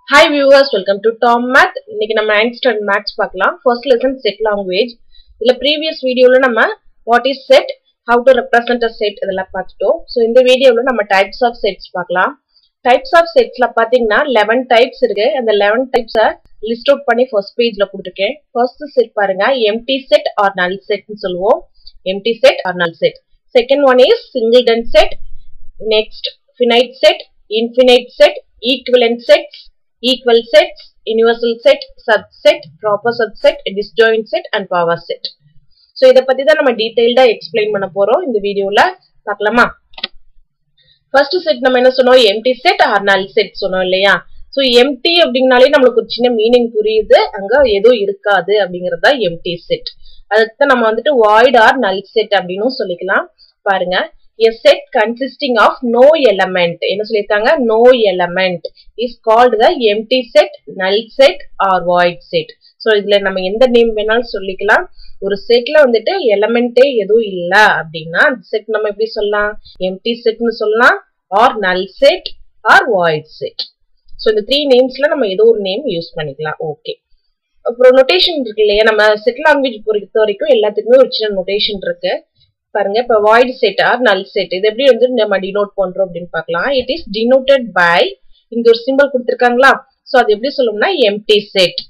Hi viewers welcome to Tom math இன்னைக்கு நம்ம ninth standard maths பார்க்கலாம் ஃபர்ஸ்ட் லெசன் செட் லாங்குவேஜ் இதுல previous வீடியோல நம்ம what is set how to represent a set இதெல்லாம் பார்த்துட்டோம் ஸோ இந்த வீடியோவில் நம்ம டைப்ஸ் ஆஃப் செட்ஸ் பார்க்கலாம் டைப்ஸ் ஆஃப் செட்ஸ்ல பார்த்தீங்கன்னா லெவன் டைப்ஸ் இருக்கு அந்த லெவன் டைப்ஸை லிஸ்ட் அவுட் பண்ணி ஃபர்ஸ்ட் பேஜ்ல கொடுத்துருக்கேன் ஃபர்ஸ்ட் செட் பாருங்க எம்டி செட் ஆர் நல் செட்னு சொல்லுவோம் empty set or null set second one is singleton set next finite set infinite set equivalent sets equal sets universal set subset proper subset disjoint set and power set so இதை பத்தி தான் நம்ம டீடைல்டா explain பண்ண போறோம் இந்த வீடியோல பார்க்கலாமா first set நம்ம என்ன சொன்னோம் empty set or null set சொன்னோம் இல்லையா ஸோ எம்டி அப்படிங்கனாலே நம்மளுக்கு ஒரு சின்ன மீனிங் புரியுது அங்க எதுவும் இருக்காது அப்படிங்கறது தான் எம்டி செட் அதுக்கு தான் நம்ம வந்துட்டு வாய்ட் ஆர் நல் செட் அப்படின்னு சொல்லிக்கலாம் பாருங்க a set consisting of no element என்ன சொல்லிருக்காங்க no element is called the empty set null set or void set so இதுல நம்ம எந்த நேம் வேணாலும் சொல்லிக்கலாம் ஒரு செட்ல வந்துட்டு எலமெண்டே எதுவும் இல்ல அப்படின்னா அந்த செட் நம்ம எப்படி சொல்லலாம் எம்டி செட்னு சொல்லலாம் or null set or void set so இந்த த்ரீ நேம்ஸ்ல நம்ம ஏதோ ஒரு நேம் யூஸ் பண்ணிக்கலாம் ஓகே அப்புறம் நொட்டேஷன் இருக்கு இல்லையா நம்ம செட் லாங்குவேஜ் பொறுத்த வரைக்கும் எல்லாத்துக்குமே ஒரு சின்ன நொட்டேஷன் இருக்கு பாருங்க இப்ப void set or null set இது எப்படி வந்து நம்ம டினோட் பண்றோம் அப்படின்னு பார்க்கலாம் இட் இஸ் டினோட்டட் பை இங்க ஒரு சிம்பிள் கொடுத்துருக்காங்களா சோ அது எப்படி சொல்லணும்னா எம்டி செட்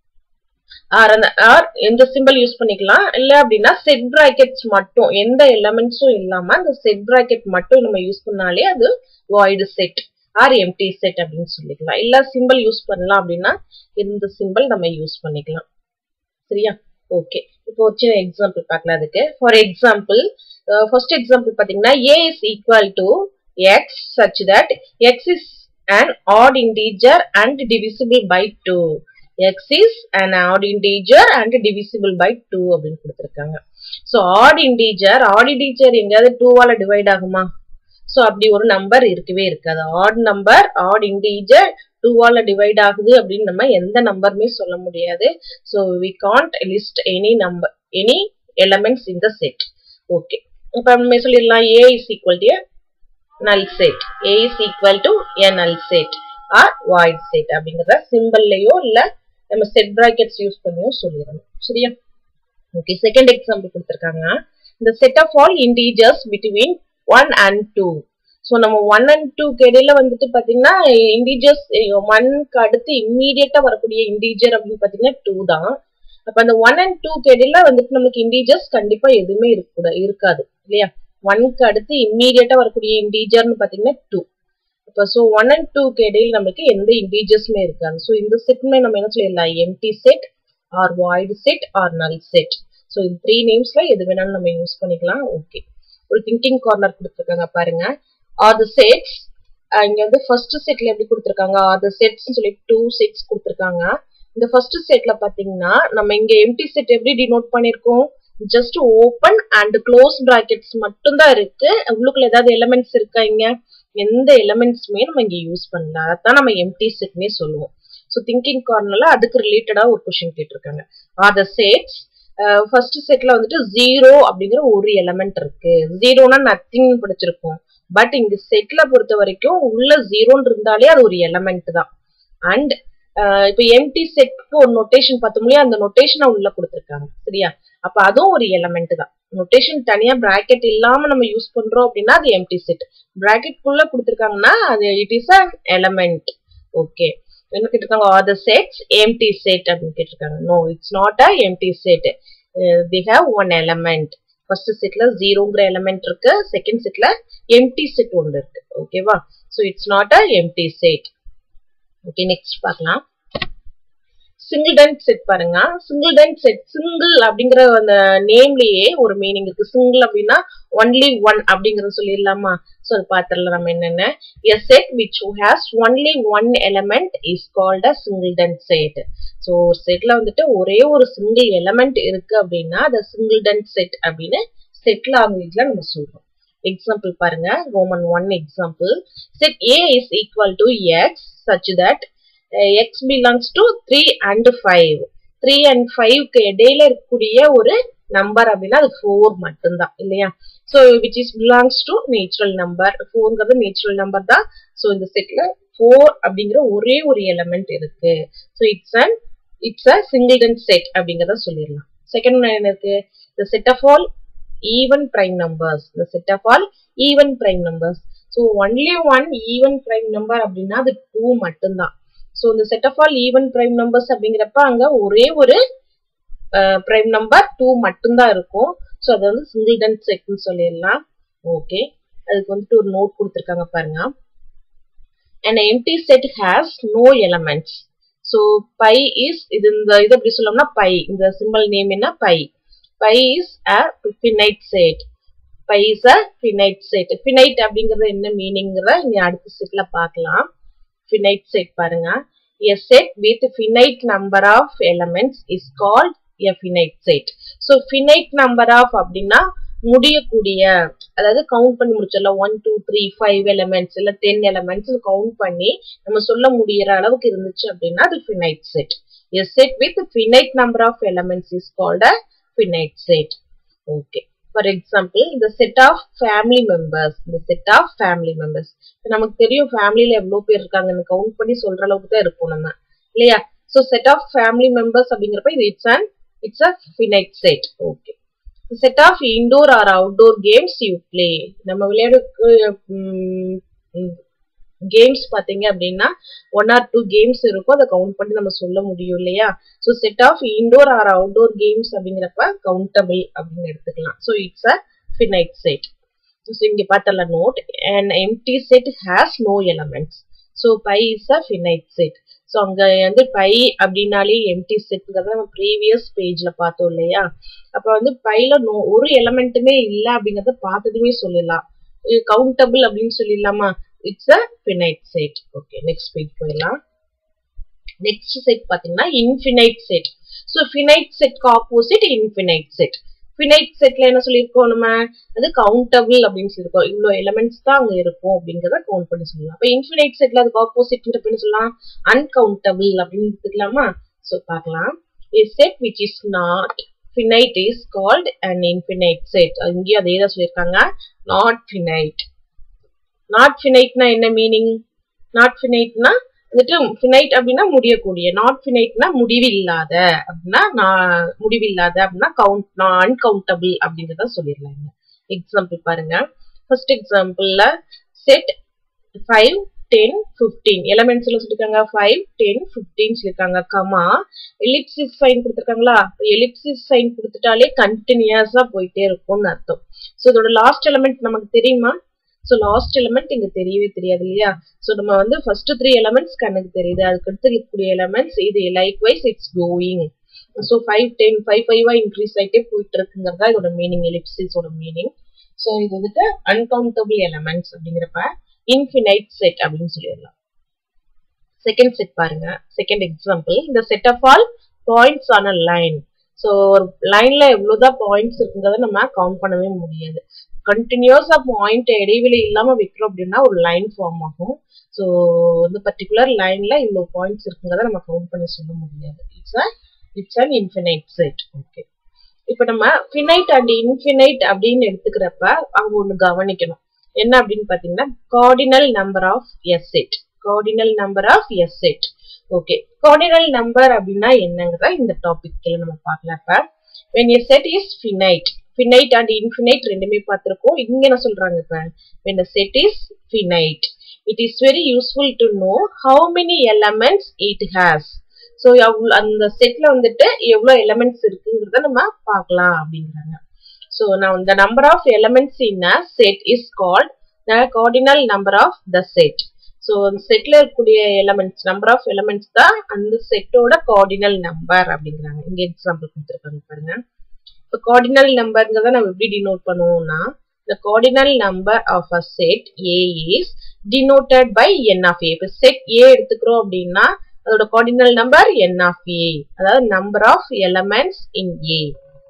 ஆர் அந்த ஆர் எந்த சிம்பிள் யூஸ் பண்ணிக்கலாம் இல்ல அப்படின்னா செட் பிராக்கெட்ஸ் மட்டும் எந்த எலமெண்ட்ஸும் இல்லாம அந்த செட் பிராக்கெட் மட்டும் நம்ம யூஸ் பண்ணாலே அது void set or empty set அப்படின்னு சொல்லிக்கலாம் இல்ல சிம்பிள் யூஸ் பண்ணலாம் அப்படின்னா இந்த சிம்பிள் நம்ம யூஸ் பண்ணிக்கலாம் சரியா ஓகே இப்போ ஒரு சின்ன எக்ஸாம்பிள் பார்க்கலாம் அதுக்கு ஃபார் எக்ஸாம்பிள் ஃபர்ஸ்ட் எக்ஸாம்பிள் பார்த்தீங்கன்னா A is equal to x such that x is an odd integer and divisible by two x is an odd integer and divisible by two அப்படின்னு கொடுத்துருக்காங்க so odd integer odd integer எங்கேயாவது டூவால divide ஆகுமா so அப்படி ஒரு number இருக்கவே இருக்காது odd number odd integer டூவால டிவைட் ஆகுது அப்படின்னு நம்ம எந்த நம்பருமே சொல்ல முடியாது so we can't list any number any elements in the set okay இப்போ நம்ம சொல்லிடலாம் A is equal to null set A is equal to a null set or void set அப்படிங்கிறத சிம்பிள்லயோ இல்லை நம்ம செட் ப்ராக்கெட்ஸ் யூஸ் பண்ணியோ சொல்லிடணும் சரியா okay second example கொடுத்துருக்காங்க இந்த set of all integers between one and two so நம்ம one and டூக்கு இடையில வந்துட்டு பார்த்தீங்கன்னா இண்டீஜர்ஸ் ஒன்க்கு அடுத்து இம்மீடியட்டா வரக்கூடிய இண்டீஜர் அப்படின்னு பார்த்தீங்கன்னா டூ தான் அப்போ அந்த ஒன் அண்ட் டூக்கு இடையில வந்துட்டு நமக்கு இண்டீஜர்ஸ் கண்டிப்பா எதுவுமே இருக்கக்கூடாது இருக்காது இல்லையா ஒன்க்கு அடுத்து இம்மீடியட்டா வரக்கூடிய இண்டீஜர்னு பார்த்தீங்கன்னா டூ இப்போ ஸோ ஒன் அண்ட் டூக்கு இடையில நமக்கு எந்த இண்டீஜர்ஸுமே இருக்காது ஸோ இந்த செட்மே நம்ம என்ன சொல்லிடலாம் empty set or void set or null set so இந்த த்ரீ நேம்ஸ்ல எது வேணாலும் நம்ம யூஸ் பண்ணிக்கலாம் ஓகே ஒரு திங்கிங் கார்னர் கொடுத்துருக்காங்க பாருங்க ஆர் த செட்ஸ் இங்க வந்து ஃபர்ஸ்ட் செட்ல எப்படி கொடுத்துருக்காங்க ஆர் த செட்ஸ் சொல்லி டூ செட்ஸ் கொடுத்துருக்காங்க இந்த ஃபர்ஸ்ட் செட்ல பாத்தீங்கன்னா நம்ம இங்க எம்டி செட் எப்படி டினோட் பண்ணிருக்கோம் just open and close brackets மட்டும் தான் இருக்கு உள்ளுக்குள்ள ஏதாவது எலமெண்ட்ஸ் இருக்கா இங்க எந்த எலமெண்ட்ஸுமே நம்ம இங்க யூஸ் பண்ணல அதான் நம்ம எம்டி செட்னே சொல்லுவோம் ஸோ திங்கிங் கார்னர்ல அதுக்கு ரிலேட்டடா ஒரு கொஸ்டின் கேட்டிருக்காங்க ஆர் த செட்ஸ் ஃபர்ஸ்ட் செட்ல வந்துட்டு ஜீரோ அப்படிங்கிற ஒரு எலமெண்ட் இருக்கு ஜீரோனா நத்திங் படிச்சிருக்கோம் பட் இங்க செட்ல பொறுத்த வரைக்கும் உள்ள ஜீரோன்னு இருந்தாலே அது ஒரு எலமெண்ட் தான் அண்ட் இப்போ எம்டி செட்க்கு ஒரு நொட்டேஷன் பார்த்தோம் இல்லையா அந்த நொட்டேஷனை உள்ள கொடுத்துருக்காங்க சரியா அப்ப அதுவும் ஒரு எலமெண்ட் தான் நொட்டேஷன் தனியா பிராக்கெட் இல்லாம நம்ம யூஸ் பண்றோம் அப்படின்னா அது எம்டி செட் பிராக்கெட் குள்ள கொடுத்துருக்காங்கன்னா அது it is an element okay என்ன கேட்டிருக்காங்க are the sets empty set அப்படின்னு கேட்டிருக்காங்க no it's not a empty set they have one element first செட்ல ஜீரோங்கிற எலமெண்ட் இருக்கு செகண்ட் செட்ல எம்டி செட் ஒன்று இருக்கு ஓகேவா so it's not a empty set okay next பார்க்கலாம் சிங்கிள்டன் செட் பாருங்க சிங்கிள்டன் செட் சிங்கிள் அப்படிங்கிற அந்த நேம்லயே ஒரு மீனிங் இருக்கு சிங்கிள் அப்படின்னா ஒன்லி ஒன் அப்படிங்கறது சொல்லிடலாமா ஸோ அது பாத்திரல நம்ம என்னென்ன a set which has only one element is called a singleton set so ஒரு செட்ல வந்துட்டு ஒரே ஒரு சிங்கிள் எலமெண்ட் இருக்கு அப்படின்னா அதை சிங்கிள்டன் செட் அப்படின்னு செட் லாங்குவேஜ்ல நம்ம சொல்றோம் எக்ஸாம்பிள் பாருங்க Roman one example set A is equal to x such that x belongs to three and five three and ஃபைவ்க்கு இடையில இருக்கக்கூடிய ஒரு நம்பர் அப்படின்னா அது ஃபோர் மட்டும்தான் இல்லையா so which is belongs to natural number ஃபோர்ங்கிறது நேச்சுரல் நம்பர் தான் ஸோ இந்த செட்ல ஃபோர் அப்படிங்கிற ஒரே ஒரு எலமெண்ட் இருக்கு so it's an it's a singleton set அப்படிங்கிறத சொல்லிடலாம் செகண்ட் ஒன் என்ன இருக்கு the set of all even prime numbers the set of all even prime numbers so only one even prime number அப்படின்னா அது டூ மட்டும்தான் so இந்த set of all even prime numbers அப்படிங்கிறப்ப அங்க ஒரே ஒரு பிரைம் நம்பர் டூ மட்டும்தான் இருக்கும் ஸோ அது வந்து சிங்கிள்டன் செட்னு சொல்லிடலாம் ஓகே அதுக்கு வந்துட்டு ஒரு நோட் கொடுத்துருக்காங்க பாருங்க an empty set has no elements so pi is இது இந்த இது எப்படி சொல்லணும்னா pi இந்த சிம்பிள் நேம் என்ன pi pi is a finite set pi is a finite set finite அப்படிங்கிறது என்ன மீனிங்கிறத இங்க அடுத்த செட்ல பார்க்கலாம் finite set பாருங்க a set with finite number of elements is called a finite set so finite number of அப்படின்னா முடியக்கூடிய அதாவது கவுண்ட் பண்ணி முடிச்சிடலாம் one two three five elements இல்ல டென் எலமெண்ட்ஸ் கவுண்ட் பண்ணி நம்ம சொல்ல முடியற அளவுக்கு இருந்துச்சு அப்படின்னா அது finite set a set with finite number of elements is called a finite set okay for example இந்த செட் ஆஃப் ஃபேமிலி மெம்பர்ஸ் இந்த செட் ஆஃப் ஃபேமிலி மெம்பர்ஸ் நமக்கு தெரியும் ஃபேமிலியில எவ்வளவு பேர் இருக்காங்கன்னு கவுண்ட் பண்ணி சொல்ற அளவுக்கு தான் இருக்கும் நம்ம இல்லையா so set of family members அப்படிங்கிறப்ப இது it's an it's a finite set okay set of indoor or outdoor games you play நம்ம விளையாடுக்கு கேம்ஸ் பாத்தீங்க அப்படின்னா ஒன் ஆர் டூ கேம்ஸ் இருக்கும் அதை கவுண்ட் பண்ணி நம்ம சொல்ல முடியும் இல்லையா so set of indoor or outdoor games அப்படிங்கிறப்ப கவுண்டபிள் அப்படின்னு எடுத்துக்கலாம் so it's a finite set so இங்க பார்த்தல note and empty set has no elements so pi is a finite set so அங்க வந்து பை அப்படின்னாலே எம்டி செட்ங்கிறத நம்ம ப்ரீவியஸ் பேஜ்ல பார்த்தோம் இல்லையா அப்ப வந்து பைல நோ ஒரு எலமெண்ட்டுமே இல்ல அப்படிங்கறத பார்த்ததுமே சொல்லலாம் கவுண்டபிள் அப்படின்னு சொல்லிடலாமா it's a finite set okay next page போயிடலாம் நெக்ஸ்ட் செட் பாத்தீங்கன்னா இன்ஃபினைட் செட் ஸோ ஃபினைட் செட்க்கு ஆப்போசிட் இன்ஃபினைட் செட் ஃபினைட் செட்ல என்ன சொல்லியிருக்கோம் நம்ம அது கவுண்டபிள் அப்படின்னு சொல்லியிருக்கோம் இவ்வளோ எலமெண்ட்ஸ் தான் அங்க இருக்கும் அப்படிங்கிறத கவுண்ட் பண்ணி சொல்லலாம் அப்ப இன்ஃபினைட் செட்ல அதுக்கு ஆப்போசிட் என்ன சொல்லலாம் அன்கவுண்டபிள் அப்படின்னு எடுத்துக்கலாமா ஸோ பார்க்கலாம் a set which is not finite is called an infinite set இங்கேயும் அதே தான் சொல்லியிருக்காங்க not finite not finiteனா என்ன மீனிங் not finiteனா வந்துட்டு finite அப்படின்னா முடியக்கூடிய not finiteனா முடிவில்லாத அப்படின்னா நான் முடிவில்லாத அப்படின்னா கவுண்ட் நான் அன்கவுண்டபிள் அப்படின்றத சொல்லிடலாம் எக்ஸாம்பிள் பாருங்க ஃபர்ஸ்ட் எக்ஸாம்பிள்ல செட் ஃபைவ் டென் ஃபிஃப்டீன் எலமெண்ட்ஸ்ல சொல்லிருக்காங்க ஃபைவ் டென் ஃபிஃப்டீன் சொல்லிருக்காங்க கமா எலிப்சிஸ் சைன் கொடுத்துருக்காங்களா எலிப்சிஸ் சைன் கொடுத்துட்டாலே கண்டினியூஸா போயிட்டே இருக்கும்னு அர்த்தம் ஸோ இதோட லாஸ்ட் எலமெண்ட் நமக்கு தெரியுமா ஸோ லாஸ்ட் எலமெண்ட் இங்க தெரியவே தெரியாது இல்லையா ஸோ நம்ம வந்து ஃபர்ஸ்ட் த்ரீ எலமெண்ட்ஸ் கண்ணுக்கு தெரியுது அதுக்கு அடுத்து இருக்கக்கூடிய எலமெண்ட்ஸ் இது likewise it's going so five ten five ஃபைவா இன்க்ரீஸ் ஆகிட்டே போயிட்டு இருக்குங்கிறதா இதோட மீனிங் எலிப்சிஸோட மீனிங் ஸோ இது வந்துட்டு அன்கவுண்டபிள் எலமெண்ட்ஸ் அப்படிங்கிறப்ப இன்ஃபினைட் செட் அப்படின்னு சொல்லிடலாம் செகண்ட் செட் பாருங்க செகண்ட் எக்ஸாம்பிள் இந்த set of all points on a line so ஒரு லைன்ல எவ்வளவுதான் பாயிண்ட்ஸ் இருக்குங்கிறத நம்ம கவுண்ட் பண்ணவே முடியாது கண்டினியூஸா பாயிண்ட் இடைவெளி இல்லாம வைக்கிறோம் அப்படின்னா ஒரு லைன் ஃபார்ம் ஆகும் ஸோ இந்த பர்டிகுலர் லைன்ல இவ்வளவு பாயிண்ட்ஸ் இருக்குங்கிறத நம்ம கவுண்ட் பண்ணி சொல்ல முடியாது it's a it's an infinite set okay இப்போ நம்ம ஃபினைட் அண்ட் இன்ஃபினைட் அப்படின்னு எடுத்துக்கிறப்ப அங்க ஒண்ணு கவனிக்கணும் என்ன அப்படின்னு பாத்தீங்கன்னா cardinal number of S set cardinal number of S set okay cardinal number அப்படின்னா என்னங்கிறத இந்த டாபிக்ல நம்ம பார்க்கலாம் இப்ப when a set is finite finite and infinite ரெண்டுமே பார்த்திருக்கோம் இங்க என்ன சொல்றாங்க இப்ப when a set is finite it is very useful to know how many elements it has so அந்த செட்ல வந்துட்டு எவ்வளவு எலமெண்ட்ஸ் இருக்குங்கிறத நம்ம பார்க்கலாம் அப்படிங்கிறாங்க ஸோ நான் the number of elements in a set is called the cardinal number of the set so அந்த செட்ல இருக்கக்கூடிய எலமெண்ட்ஸ் நம்பர் ஆஃப் எலமெண்ட்ஸ் தான் அந்த செட்டோட கார்டினல் நம்பர் அப்படிங்கிறாங்க இங்க எக்ஸாம்பிள் கொடுத்துருக்காங்க பாருங்க இப்போ கார்டினல் நம்பர்ங்கிறத நம்ம எப்படி டினோட் பண்ணுவோம்னா the cardinal number of a set A is denoted by n of A. இப்போ செட் A எடுத்துக்கிறோம் அப்படின்னா அதோட cardinal number n of A. அதாவது number of elements in A.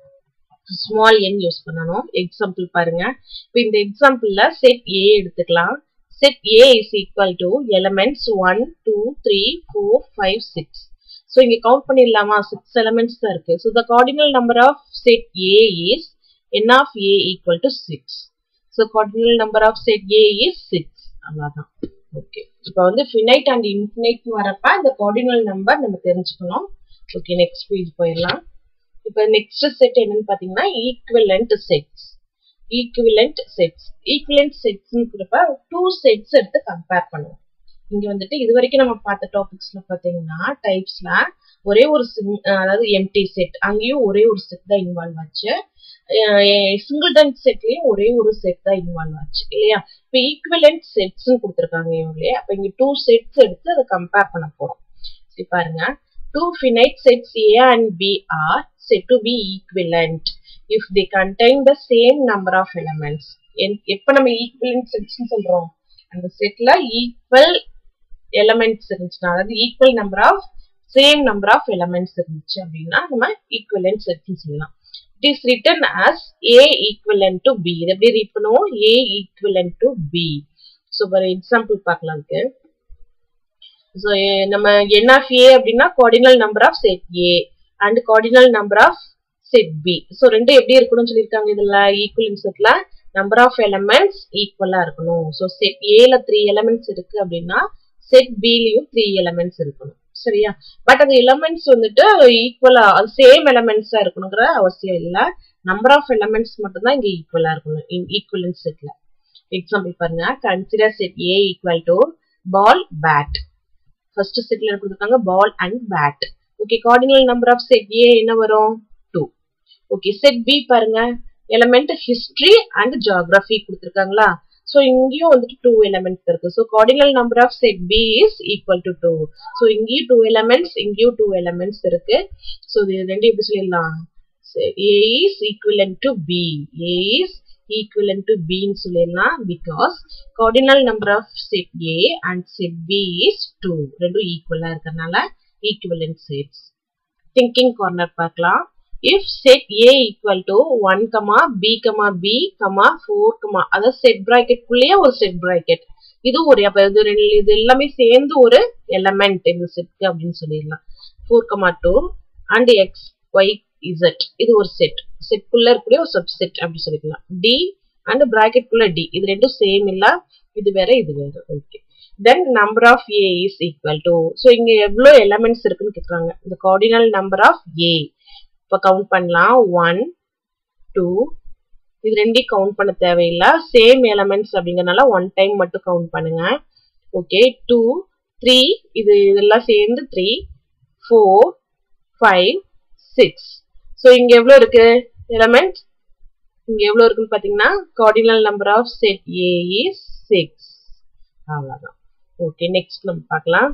Small n use பண்ணணும் எக்ஸாம்பிள் பாருங்க இப்போ இந்த எக்ஸாம்பிள்ல செட் A எடுத்துக்கலாம் set A is equal to elements 1, 2, 3, 4, 5, 6. So, இங்க count பண்ணிடலாமா 6 elements தான் இருக்கு. So, the cardinal number of set A is n of A equal to 6. So, cardinal number of set A is 6. அவ்வளவுதான். Okay இப்போ வந்து finite and infinite வரப்ப இந்த cardinal number நம்ம தெரிஞ்சுக்கணும் ஓகே நெக்ஸ்ட் பேஜ் போயிடலாம் இப்போ நெக்ஸ்ட் செட் என்னன்னு பாத்தீங்கன்னா equivalent sets equivalent sets equivalent செட்ஸ்ங்கிறப்ப டூ செட்ஸ் எடுத்து கம்பேர் பண்ணுவோம் இங்க வந்துட்டு இது வரைக்கும் நம்ம பார்த்த டாபிக்ஸ்ல பாத்தீங்கன்னா டைப்ஸ்ல ஒரே ஒரு அதாவது எம்டி செட் அங்கேயும் ஒரே ஒரு செட் தான் இன்வால்வ் ஆச்சு சிங்கிள்டன் செட்லயும் ஒரே ஒரு செட் தான் இன்வால்வ் ஆச்சு இல்லையா இப்ப ஈக்குவலண்ட் செட்ஸ் கொடுத்துருக்காங்க இவங்களே அப்ப இங்க டூ செட்ஸ் எடுத்து அதை கம்பேர் பண்ண போறோம் சரி பாருங்க two finite sets A and B are said to be equivalent if they contain the same number of elements எப்ப நம்ம ஈக்குவலண்ட் செட்ஸ் சொல்றோம் அந்த செட்ல ஈக்குவல் எலமெண்ட்ஸ் இருந்துச்சுன்னா அதாவது equal number of same number of elements இருந்துச்சு அப்படின்னா நம்ம ஈக்குவலண்ட் செட்ஸ் சொல்லலாம் it is written as A equivalent to B இது எப்படி ரீட் பண்ணுவோம் A equivalent to B so ஒரு எக்ஸாம்பிள் பார்க்கலாம்க்கு ஸோ நம்ம என் ஆஃப் ஏ அப்படின்னா cardinal number of set A and cardinal number of set B so ரெண்டும் எப்படி இருக்கணும்னு சொல்லியிருக்காங்க இதுல ஈக்குவலன் செட்ல நம்பர் ஆஃப் எலமெண்ட்ஸ் ஈக்குவலா இருக்கணும் ஸோ செட் ஏல த்ரீ எலமெண்ட்ஸ் இருக்கு அப்படின்னா செட் பிலையும் த்ரீ எலமெண்ட்ஸ் இருக்கணும் சரியா பட் அந்த எலமெண்ட்ஸ் வந்துட்டு ஈக்குவலா சேம் எலமெண்ட்ஸா இருக்கணுங்கிற அவசியம் இல்ல நம்பர் ஆஃப் எலமெண்ட்ஸ் மட்டும் தான் இங்க ஈக்குவலா இருக்கணும் ஈக்குவலன் செட்ல எக்ஸாம்பிள் பாருங்க consider set A equal to ball bat first செட்ல கொடுத்துருக்காங்க ball and bat okay cardinal number of set A என்ன வரும் டூ ஓகே செட் பி பாருங்க எலமெண்ட் ஹிஸ்டரி அண்ட் ஜியாகிரபி கொடுத்துருக்காங்களா ஸோ இங்கேயும் வந்துட்டு டூ எலமெண்ட்ஸ் இருக்கு so cardinal number of set B is equal to two so இங்கேயும் two elements இங்கேயும் two elements இருக்கு ஸோ இது ரெண்டு எப்படி சொல்லிடலாம் A is equivalent to B A is equivalent to பின்னு சொல்லிடலாம் because cardinal number of set A and set B is two ரெண்டும் ஈக்குவலா இருக்கறனால ஈக்குவலன்ட் செட்ஸ் திங்கிங் கார்னர் பார்க்கலாம் if set a equal to 1 comma b comma b comma 4 comma அதாவது set bracket குள்ளேயே ஒரு set bracket இது ஒரு அப்ப இது ரெண்டு இது எல்லாமே சேர்ந்து ஒரு எலமெண்ட் இந்த செட்க்கு அப்படின்னு சொல்லிடலாம் four comma two and x y z இது ஒரு செட் செட்குள்ள இருக்கக்கூடிய ஒரு சப் செட் அப்படி சொல்லிக்கலாம் டி அண்ட் பிராக்கெட் குள்ள டி இது ரெண்டும் சேம் இல்ல இது வேற இது வேற okay then number of A is equal to so இங்க எவ்வளவு எலமெண்ட்ஸ் இருக்குன்னு கேட்குறாங்க இந்த கார்டினல் நம்பர் ஆஃப் ஏ இப்போ கவுண்ட் பண்ணலாம் ஒன் டூ இது ரெண்டையும் கவுண்ட் பண்ண தேவையில்லை சேம் எலமெண்ட்ஸ் அப்படிங்கறனால ஒன் டைம் மட்டும் கவுண்ட் பண்ணுங்க ஓகே டூ த்ரீ இது இதெல்லாம் சேர்ந்து three four five six so இங்க எவ்வளோ இருக்கு எலமெண்ட் இங்க எவ்வளோ இருக்குன்னு பாத்தீங்கன்னா cardinal number of set A is six அவ்வளோதான் ஓகே நெக்ஸ்ட் நம்ம பார்க்கலாம்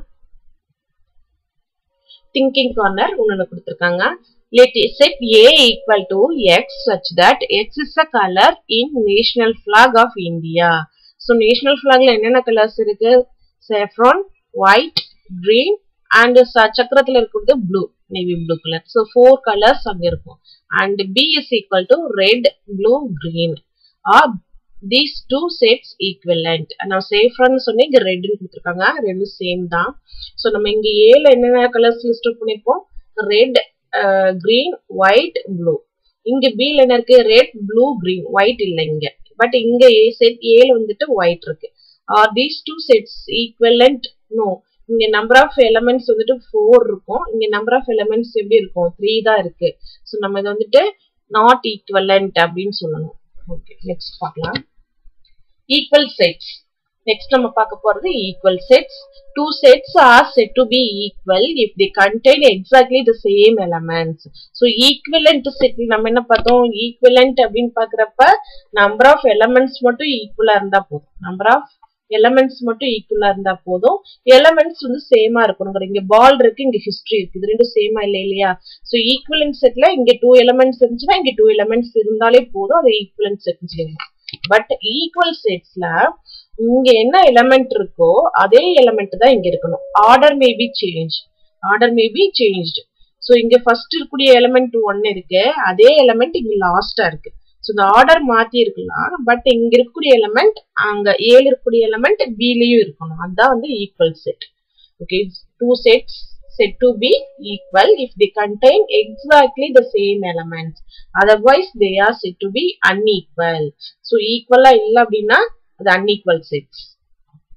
திங்கிங் கார்னர் ஒன்று கொடுத்துருக்காங்க let set a equal to x such that x is a color in national flag of India. So national flagல என்னென்ன கலர்ஸ் இருக்கு saffron, white, green and சக்கரத்துல இருக்கிறது blue, navy blue color. So four colors அங்க இருக்கும். And b is equal to red, blue, green. Are these two sets equivalent? நான் saffron சொன்னேன் இங்க ரெட்னு கொடுத்துருக்காங்க ரெண்டும் சேம் தான். ஸோ நம்ம இங்க ஏல என்னென்ன கலர்ஸ் லிஸ்ட் பண்ணிருப்போம் ரெட் கிரீன் ஒயிட் ப்ளூ இங்க பில என்ன இருக்கு ரெட் ப்ளூ கிரீன் ஒயிட் இல்ல இங்க பட் இங்க செட் ஏல வந்துட்டு ஒயிட் இருக்கு are these two sets equivalent no இங்க நம்பர் ஆஃப் எலமெண்ட்ஸ் வந்துட்டு ஃபோர் இருக்கும் இங்க நம்பர் ஆஃப் எலமெண்ட்ஸ் எப்படி இருக்கும் த்ரீ தான் இருக்கு ஸோ நம்ம இதை வந்துட்டு நாட் ஈக்குவலண்ட் அப்படின்னு சொல்லணும் ஓகே நெக்ஸ்ட் பார்க்கலாம் ஈக்குவல் செட்ஸ் நெக்ஸ்ட் நம்ம பார்க்க போறது equal sets two sets are said to be equal if they contain exactly the same elements so equivalent set நம்ம என்ன பார்த்தோம் ஈக்குவலண்ட் அப்படின்னு பாக்குறப்ப நம்பர் ஆஃப் எலமெண்ட்ஸ் மட்டும் ஈக்குவலா இருந்தா போதும் நம்பர் ஆஃப் எலமெண்ட்ஸ் மட்டும் ஈக்குவலா இருந்தா போதும் எலமெண்ட்ஸ் வந்து சேமா இருக்கணுங்கிற இங்க பால் இருக்கு இங்க ஹிஸ்டரி இருக்கு இது ரெண்டும் சேமா இல்லை இல்லையா ஸோ ஈக்குவலன்ட் செட்ல இங்க டூ எலமெண்ட்ஸ் இருந்துச்சுன்னா இங்க டூ எலமெண்ட்ஸ் இருந்தாலே போதும் அது ஈக்குவலன்ட் செட் சொல்லலாம் பட் ஈக்குவல் செட்ஸ்ல இங்க என்ன எலமெண்ட் இருக்கோ அதே எலமெண்ட் தான் இங்க இருக்கணும் order may be change order may be changed so இங்க ஃபர்ஸ்ட் இருக்கக்கூடிய எலமெண்ட் ஒன்னு இருக்கு அதே எலமெண்ட் இங்க லாஸ்டா இருக்கு ஸோ இந்த ஆர்டர் மாத்தி இருக்கலாம் பட் இங்க இருக்கக்கூடிய எலமெண்ட் அங்க ஏழு இருக்கக்கூடிய எலமெண்ட் பிலையும் இருக்கணும் அதுதான் வந்து equal set okay two sets said to be equal if they contain exactly the same elements otherwise they are said to be unequal so equal இல்ல அப்படின்னா அது unequal sets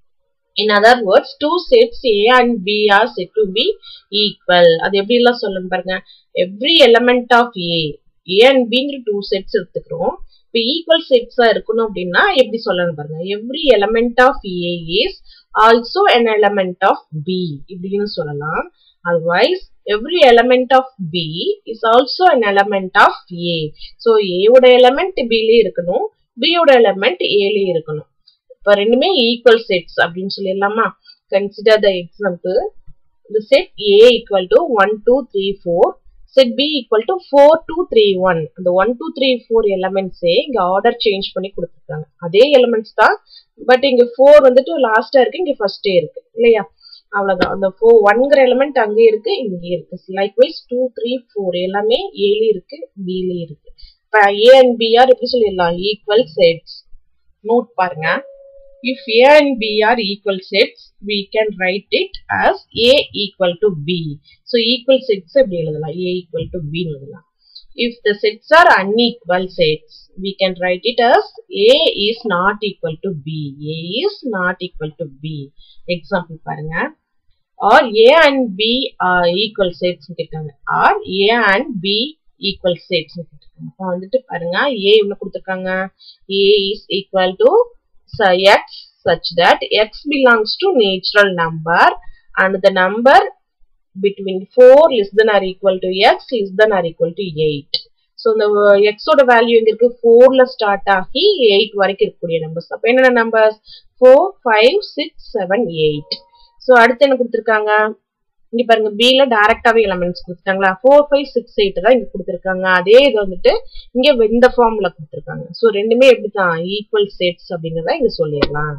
in other words two sets A and B are said to be equal அது எப்படி எல்லாம் சொல்லணும் பாருங்க every element of A A and பிங்கிற two sets எடுத்துக்கிறோம் இப்போ ஈக்குவல் செட்ஸா இருக்கணும் அப்படின்னா எப்படி சொல்லணும் பாருங்க every element of A is also an element of B இப்படின்னு சொல்லலாம் otherwise every element of B is also an element of A so ஏவோட எலமெண்ட் பிலே இருக்கணும் பியோட எலமெண்ட் ஏலே இருக்கணும் இப்போ ரெண்டுமே ஈக்குவல் செட்ஸ் அப்படின்னு சொல்லிடலாமா consider the example the set A equal to 1, 2, 3, 4 set B equal to 4, 2, 3, 1 அந்த 1, 2, 3, 4 எலமெண்ட்ஸே இங்க ஆர்டர் சேஞ்ச் பண்ணி கொடுத்துருக்காங்க அதே எலமெண்ட்ஸ் தான் பட் இங்க 4 வந்துட்டு லாஸ்டா இருக்கு இங்க ஃபர்ஸ்டே இருக்கு இல்லையா அவ்வளவுதான் அந்த ஃபோர் ஒன்கிற எலமெண்ட் அங்கே இருக்கு இங்கே இருக்கு லைக்வைஸ் டூ த்ரீ ஃபோர் எல்லாமே ஏலி இருக்கு பிலி இருக்கு இப்போ ஏ அண்ட் பி ஆர் எப்படி சொல்லிடலாம் ஈக்குவல் செட்ஸ் நோட் பாருங்க If A and B are equal sets, we can write it as A equal to B. So, equal sets எப்படி எழுதலாம் A equal to B எழுதலாம். If the sets are unequal sets, we can write it as A is not equal to B. A is not equal to B. Example பாருங்க. Or A and B are equal sets கேட்டாங்க. Or A and B equal sets கேட்டாங்க. அப்போ வந்துட்டு பாருங்க A இவ்வளவு கொடுத்துருக்காங்க. A is equal to so x such that x belongs to natural number and the number between 4 less than or equal to x less than or equal to 8 so இந்த x ஓட value எங்க இருக்கு ஃபோர்ல start ஆகி eight வரைக்கும் இருக்கக்கூடிய numbers அப்போ என்னென்ன numbers four five six seven eight so அடுத்து என்ன கொடுத்துருக்காங்க இங்க பாருங்க பில டைரக்டாவே எலமெண்ட்ஸ் கொடுத்துருக்காங்களா ஃபோர் ஃபைவ் சிக்ஸ் எயிட் தான் இங்க கொடுத்துருக்காங்க அதே இது வந்துட்டு இங்க இந்த ஃபார்ம்ல கொடுத்துருக்காங்க ஸோ ரெண்டுமே எப்படிதான் ஈக்குவல் செட்ஸ் அப்படிங்கறத இங்க சொல்லிடலாம்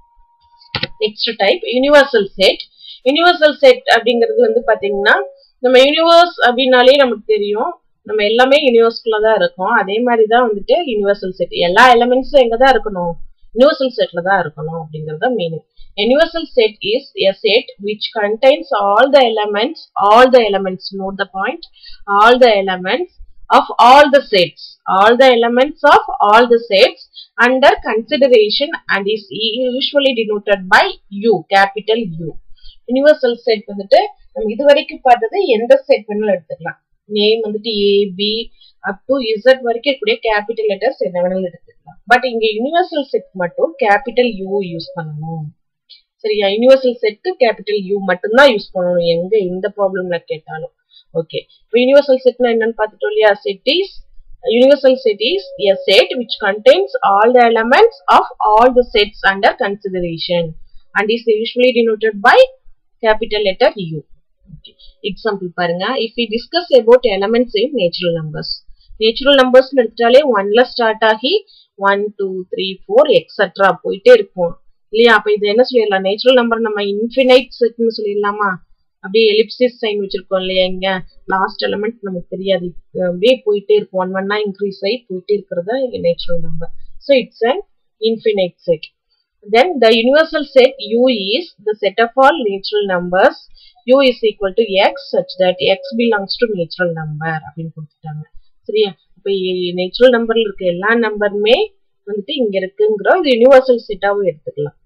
next type universal set universal set அப்படிங்கிறது வந்து பாத்தீங்கன்னா நம்ம யூனிவர்ஸ் அப்படின்னாலே நமக்கு தெரியும் நம்ம எல்லாமே யூனிவர்ஸ்குள்ள தான் இருக்கோம் அதே மாதிரி தான் வந்துட்டு யூனிவர்சல் செட் எல்லா எலமெண்ட்ஸும் எங்க தான் இருக்கணும் யூனிவர்சல் செட்ல தான் இருக்கணும் அப்படிங்கறத meaning universal set is a set which contains all the elements all the elements note the point all the elements of all the sets all the elements of all the sets under consideration and is usually denoted by u capital u universal set வந்துட்டு நம்ம இது வரைக்கும் பார்த்தது எந்த set வேணாலும் எடுத்துக்கலாம் name வந்துட்டு A B up to Z வரைக்கும் இருக்கக்கூடிய கேபிட்டல் லெட்டர்ஸ் என்ன வேணாலும் எடுத்துக்கலாம் பட் இங்க யூனிவர்சல் செட் மட்டும் கேபிட்டல் யூ யூஸ் பண்ணணும் சரியா யூனிவர்சல் செட்க்கு கேபிட்டல் யூ மட்டும்தான் யூஸ் பண்ணணும் எங்க இந்த ப்ராப்ளம்ல கேட்டாலும் ஓகே இப்போ யூனிவர்சல் செட்னா என்னன்னு பார்த்துட்டோம் இல்லையா set is universal set is a set which contains all the elements of all the sets under consideration and is usually denoted by capital letter U. Okay. Example பாருங்க if we discuss about elements in natural numbers natural numbers எடுத்துட்டாலே ஒன்ல start ஆகி one two three four extra போயிட்டே இருக்கும் இல்லையா அப்ப இது என்ன சொல்லிடலாம் நேச்சுரல் நம்பர் நம்ம இன்ஃபினைட் செட்னு சொல்லிடலாமா அப்படியே எலிப்சிஸ் சைன் வச்சிருக்கோம் இல்லையா இங்க லாஸ்ட் எலமெண்ட் நமக்கு தெரியாது அப்படியே போயிட்டே இருக்கும் ஒன் ஒன்னா இன்க்ரீஸ் ஆகி போயிட்டே இருக்கிறது natural number so it's an infinite set then the universal set u is the set of all natural numbers u is equal to x such that x belongs to natural number அப்படின்னு கொடுத்துட்டாங்க சரியா இப்போ natural நம்பர்ல இருக்க எல்லா நம்பருமே வந்துட்டு இங்க இருக்குங்கிற இது யூனிவர்சல் செட்டாவும் எடுத்துக்கலாம்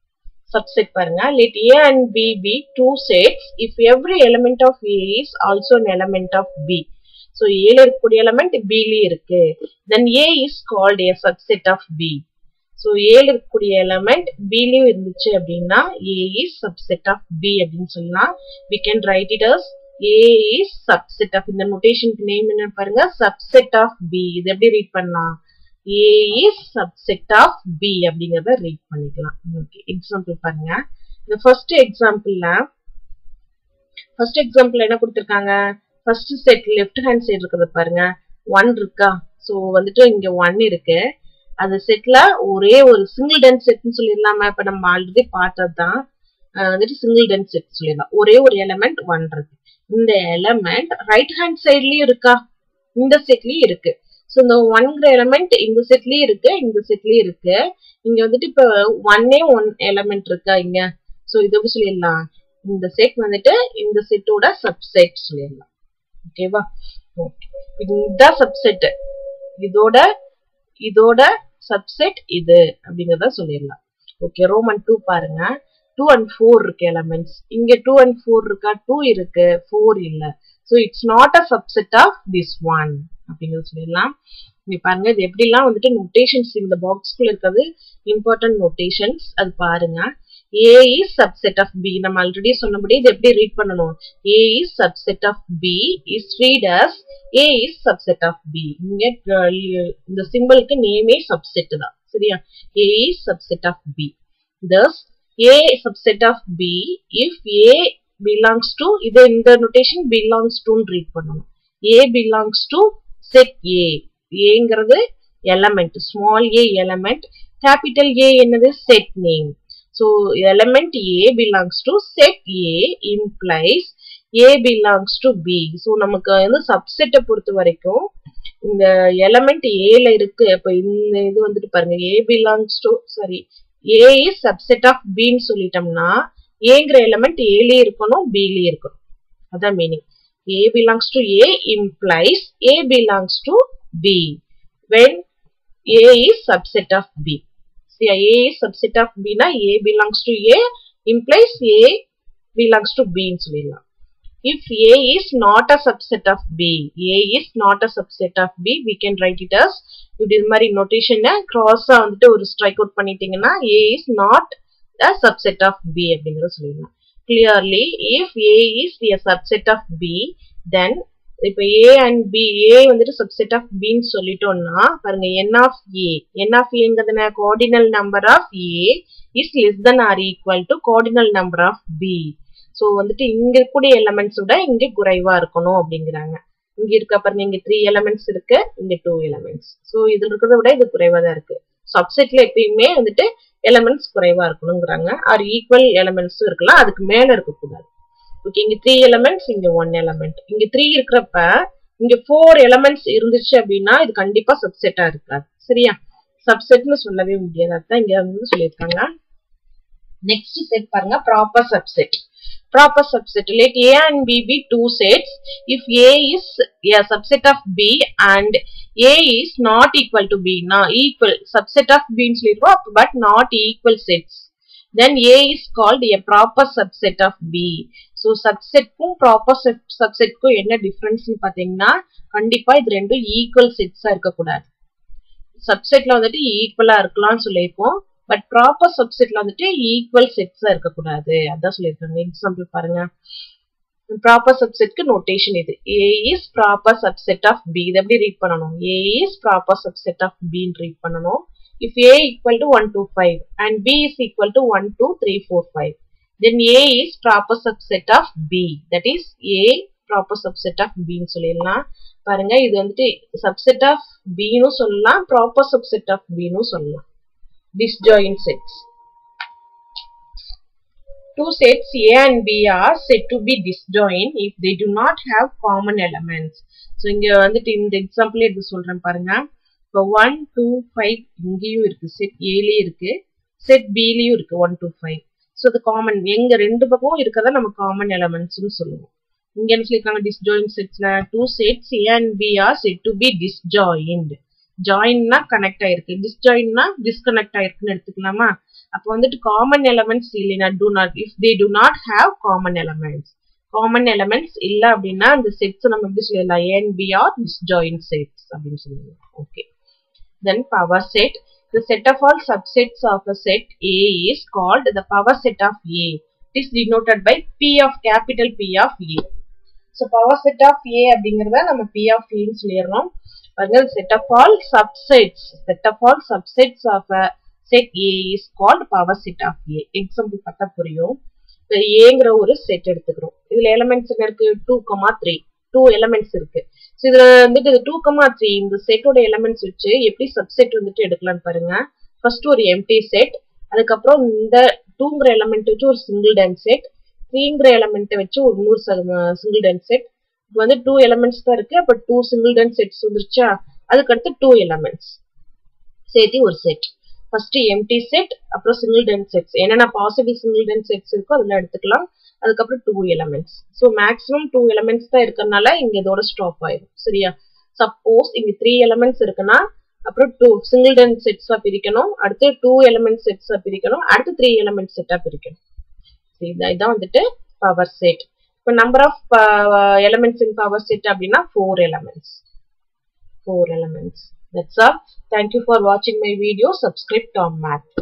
subset பாருங்க let a and b be two sets if every element of a is also an element of b so a ல இருக்கக்கூடிய element b ல இருக்கு then a is called a subset of b so a ல இருக்கக்கூடிய element b லயும் இருந்துச்சு அப்படின்னா a is subset of b அப்படின்னு சொல்லலாம் we can write it as a is subset of இந்த நோட்டேஷனுக்கு நேம் என்ன பாருங்க subset of b இது எப்படி ரீட் பண்ணலாம் A is subset of B அப்படிங்கறத ரீட் பண்ணிக்கலாம் ஓகே எக்ஸாம்பிள் பாருங்க இந்த ஃபர்ஸ்ட் எக்ஸாம்பிள்ல ஃபர்ஸ்ட் எக்ஸாம்பிள் என்ன கொடுத்திருக்காங்க first set left hand side இருக்கிறது பாருங்க ஒன் இருக்கா ஸோ வந்துட்டு இங்க ஒன் இருக்கு அந்த செட்ல ஒரே ஒரு சிங்கிள் டென் செட்னு சொல்லிடலாமா இப்ப நம்ம ஆல்ரெடி பார்த்தது தான் வந்துட்டு சிங்கிள் டென் செட் சொல்லிடலாம் ஒரே ஒரு எலமெண்ட் ஒன் இருக்கு இந்த எலமெண்ட் ரைட் ஹேண்ட் சைட்லயும் இருக்கா இந்த செட்லயும் இருக்கு ஸோ இந்த ஒன்கிற எலமெண்ட் இந்த செட்லயும் இருக்கு இந்த செட்லயும் இருக்கு இங்க வந்துட்டு இப்ப ஒன்னே ஒன் எலமெண்ட் இருக்கா இங்க ஸோ இதை சொல்லிடலாம் இந்த செட் வந்துட்டு இந்த செட்டோட சப்செட் சொல்லிடலாம் ஓகேவா ஓகே இதுதான் சப்செட் இதோட இதோட சப்செட் இது அப்படிங்கறத சொல்லிடலாம் ஓகே ரோமன் டூ பாருங்க டூ அண்ட் ஃபோர் இருக்கு எலமெண்ட்ஸ் இங்க டூ அண்ட் ஃபோர் இருக்கா டூ இருக்கு ஃபோர் இல்ல so it's not a subset of this one அப்படிங்கிறது சொல்லிடலாம் இங்க பாருங்க இது எப்படிலாம் வந்துட்டு நோட்டேஷன்ஸ் இந்த பாக்ஸ்குள்ள இருக்கிறது இம்பார்ட்டன்ட் நோட்டேஷன்ஸ் அது பாருங்க A is subset of B நம்ம ஆல்ரெடி சொன்னபடி இது எப்படி ரீட் பண்ணணும் A is subset of B is read as A is subset of B இங்க இந்த சிம்பிளுக்கு நேமே சப்செட் தான் சரியா A is subset of B thus a subset of b if a belongs to இது இந்த notation belongs to ரீட் பண்ணணும் a belongs to set a aங்கிறது element small a element capital A என்னது set name so element A belongs to set A implies A belongs to B so நமக்கு வந்து subset பொறுத்த வரைக்கும் இந்த element Aல இருக்கு அப்ப இந்த இது வந்துட்டு பாருங்க A belongs to sorry A is subset of B ன்னு சொல்லிட்டோம்னா ஏங்கிற எலிமெண்ட் ஏலயே இருக்கணும் பிலயே இருக்கணும் அதான் meaning A belongs to A implies A belongs to B when A is subset of B. See, A is subset of B na A belongs to A implies A belongs to B ன்னு சொல்லிடலாம். If A is not a subset of B, A is not a subset of B, we can write it as இப்படி இது மாதிரி நோட்டேஷனை கிராஸா வந்துட்டு ஒரு strike out பண்ணிட்டீங்கன்னா A is not a subset of B அப்படிங்கறத சொல்லிடலாம். Clearly, if A is a subset of B, then இப்ப A and B, A வந்துட்டு subset of B ன்னு சொல்லிட்டோம்னா பாருங்க n of A, n of A ங்கிறது cardinal number of A is less than or equal to cardinal number of B. So வந்துட்டு இங்க இருக்கக்கூடிய elements விட இங்க குறைவா இருக்கணும் அப்படிங்கிறாங்க இங்க இருக்க பாருங்க இங்க த்ரீ எலமெண்ட்ஸ் இருக்கு இங்க டூ எலமெண்ட்ஸ் ஸோ இதுல இருக்கிறத விட இது குறைவா தான் இருக்கு சப்செட்ல எப்பயுமே வந்துட்டு எலமெண்ட்ஸ் குறைவா இருக்கணுங்கிறாங்க ஆர் ஈக்குவல் எலமெண்ட்ஸும் இருக்கலாம் அதுக்கு மேல இருக்கக்கூடாது ஓகே இங்க த்ரீ எலமெண்ட்ஸ் இங்க ஒன் எலமெண்ட் இங்க த்ரீ இருக்கிறப்ப இங்க ஃபோர் எலமெண்ட்ஸ் இருந்துச்சு அப்படின்னா இது கண்டிப்பா சப்செட்டா இருக்காது சரியா சப்செட்னு சொல்லவே முடியாது அதான் இங்க வந்து சொல்லியிருக்காங்க நெக்ஸ்ட் செட் பாருங்க proper subset proper subset. Let A and B be two sets. If A is a subset of B and A is not equal to B, now equal subset of B but not equal sets. Then A is called a proper subset of B. So subset க்கும் proper subset க்கும் என்ன difference பாத்தீங்கன்னா கண்டிப்பா இது ரெண்டும் equal sets இருக்கக்கூடாது சப்செட்ல வந்துட்டு ஈக்குவலா இருக்கலாம்னு சொல்லியிருப்போம் பட் ப்ராப்பர் சப்செட்ல வந்துட்டு ஈக்குவல் செட்ஸா இருக்கக்கூடாது அதான் சொல்லியிருக்காங்க எக்ஸாம்பிள் பாருங்க ப்ராப்பர் சப்செட்க்கு நோட்டேஷன் இது A is proper subset of B இது எப்படி ரீட் பண்ணணும் A is proper subset of பின்னு ரீட் பண்ணணும் if A equal to one two five and B is equal to one two three four five then A is proper subset of B that is A proper subset of பின்னு சொல்லிடலாம் பாருங்க இது வந்துட்டு subset of பின்னு சொல்லலாம் proper subset of பின்னு சொல்லலாம் disjoint sets. Two sets A and B are said to be disjoint if they do not have common elements. So இங்க வந்துட்டு இந்த எக்ஸாம்பிள் எடுத்து சொல்றேன் பாருங்க இப்போ ஒன் டூ ஃபைவ் இங்கேயும் இருக்கு செட் ஏலயும் இருக்கு செட் பிலயும் இருக்கு ஒன் டூ ஃபைவ் ஸோ அது காமன் எங்க ரெண்டு பக்கமும் இருக்கதான் நம்ம காமன் எலமெண்ட்ஸ்னு சொல்லுவோம் இங்க என்ன சொல்லியிருக்காங்க டிஸ்ஜாயின்ட் செட்ஸ்ல two sets A and B are said to be disjoint ஜாயின்னா கனெக்ட் ஆயிருக்கு டிஸ்ஜாயின்னா டிஸ்கனெக்ட் ஆயிருக்குன்னு எடுத்துக்கலாமா அப்போ வந்துட்டு காமன் எலமெண்ட்ஸ் இல்லைனா do not if they do not have common elements common elements இல்ல அப்படின்னா அந்த செட்ஸ் நம்ம எப்படி சொல்லலாம் ஏன் பி ஆர் டிஸ்ஜாயின்ட் செட்ஸ் அப்படின்னு சொல்லுவோம் okay then power set The set of all subsets of a set A is called the power set of A. It is denoted by P of capital P of A. So power set of A அப்படிங்கறத நம்ம P of A ன்னு சொல்லிடுறோம் பாருங்க set of all subsets set of all subsets of a set A is called power set of A example பார்த்தா புரியும் இப்போ ஏங்கிற ஒரு செட் எடுத்துக்கிறோம் இதுல எலமெண்ட்ஸ் என்ன இருக்கு two comma three two elements இருக்கு ஸோ இதுல வந்துட்டு டூ கமா த்ரீ இந்த செட்டோட எலமெண்ட்ஸ் வச்சு எப்படி சப்செட் வந்துட்டு எடுக்கலாம்னு பாருங்க ஃபர்ஸ்ட் ஒரு எம்டி செட் அதுக்கப்புறம் இந்த டூங்கிற எலமெண்ட் வச்சு ஒரு சிங்கிள் டன் செட் த்ரீங்கிற எலமெண்ட்டை வச்சு ஒரு நூறு சிங்கிள் டன் செட் இப்போ வந்து டூ எலமெண்ட்ஸ் தான் இருக்கு அப்ப டூ சிங்கிள் டன் செட்ஸ் வந்துருச்சா அதுக்கடுத்து டூ எலமெண்ட்ஸ் சேர்த்து ஒரு செட் ஃபர்ஸ்ட் எம்டி செட் அப்புறம் சிங்கிள் டென் செட்ஸ் என்னென்ன பாசிபிள் சிங்கிள் டென் செட்ஸ் இருக்கோ அதெல்லாம் எடுத்துக்கலாம் அதுக்கப்புறம் two elements so maximum two elements தான் இருக்கறனால இங்க இதோட ஸ்டாப் ஆயிடும் சரியா சப்போஸ் இங்க த்ரீ எலமெண்ட்ஸ் இருக்குன்னா அப்புறம் டூ சிங்கிள் டென் செட்ஸா பிரிக்கணும் அடுத்து டூ எலமெண்ட் செட்ஸா பிரிக்கணும் அடுத்து த்ரீ எலமெண்ட் செட்டா பிரிக்கணும் இதான் வந்துட்டு பவர் செட் இப்போ number of elements in power set அப்படின்னா four elements four elements that's all thank you for வாட்சிங் மை வீடியோ சப்ஸ்கிரைப் டாம் மேத்